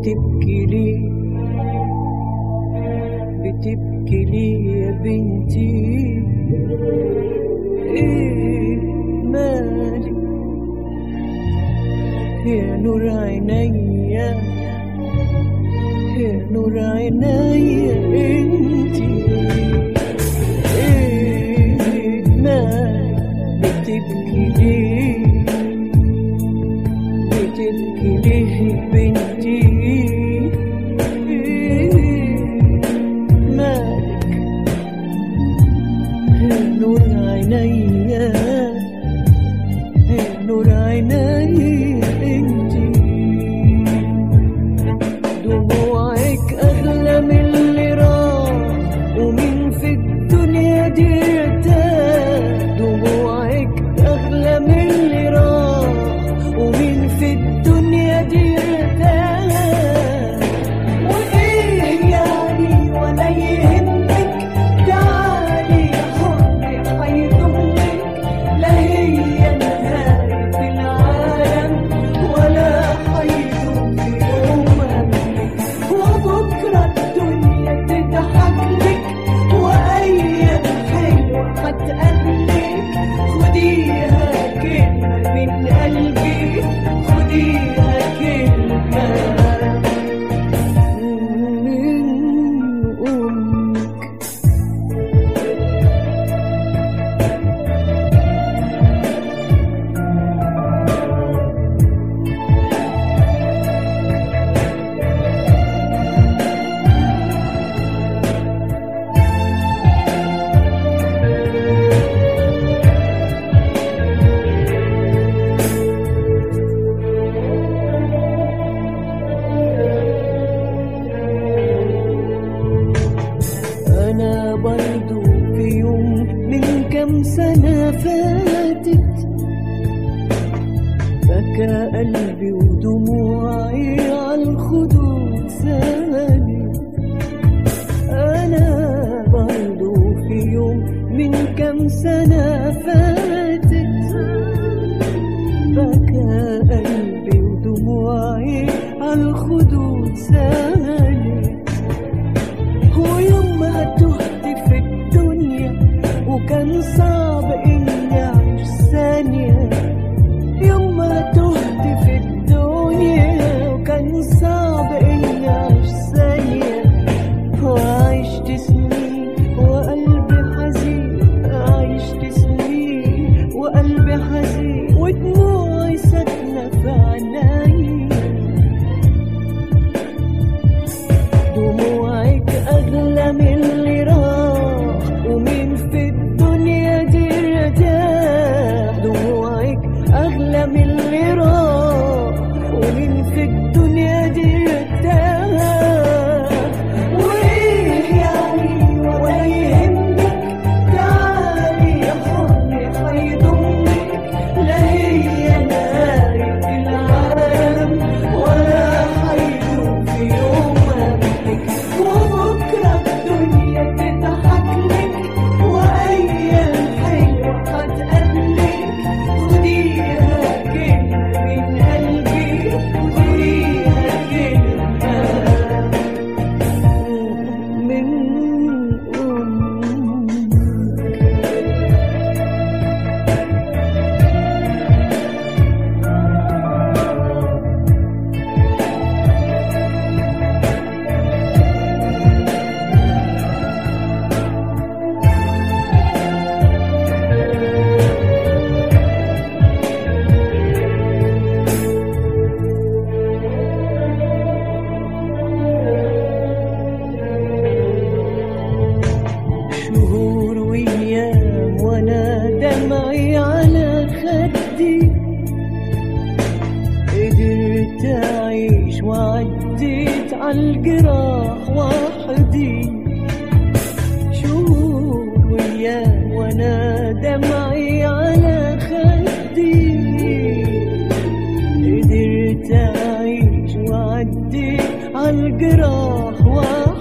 بتبكي ليه بتبكي ليه يا بنتي ايه مالك يا نور عينيا يا نور عينيا انتي ايه مالك بتبكي ليه بتبكي ليه بنتي إيه مالك يا نور عينيا يا نور عينيا انتي دموعك اغلى من اللي راح ومين في الدنيا دي ارتاح دموعك اغلى من اللي راح ومين في الدنيا دي ارتاح وايه يعني ولا يهمك تعالي يا حبي هيضمك لا هي نهاية العالم ولا هيضم في يوم همك وبكرة الدنيا تضحك لك وأيام حلوة هتقابلك خديها كلمة من قلبي خديها كلمة من أمك أنا برضو في يوم من كم سنة فاتت بكى قلبي ودموعي عالخدود سالت أنا برضو في يوم من كم سنة فاتت بكى قلبي ودموعي عالخدود سالت ويوم ما تهت في الدنيا وكان صعب اني اعيش ثانية يوم ما تهت في الدنيا وكان صعب اني اعيش ثانية وعشت سنين وقلبي حزين عشت سنين وقلبي حزين ودموعي ساكنة في عيني دموعك أغلى من اللي راح ومين في الدنيا دي ارتاح دموعك أغلى من اللي راح ومين في الدنيا دي ارتاح وإيه يعني ولا يهمك تعالي يا حبي هيضمك لا هي نهاية العالم ولا هيدوم في يوم همك وبكرة الدنيا تضحك لك وأيام حلوة هتقابلك خديها كلمة من قلبي خديها كلمة من أمك شهور وايام وانا دمعي على خدي قدرت اعيش وعديت عالجراح وحدي شهور وايام وانا دمعي على خدي قدرت اعيش وعديت عالجراح وحدي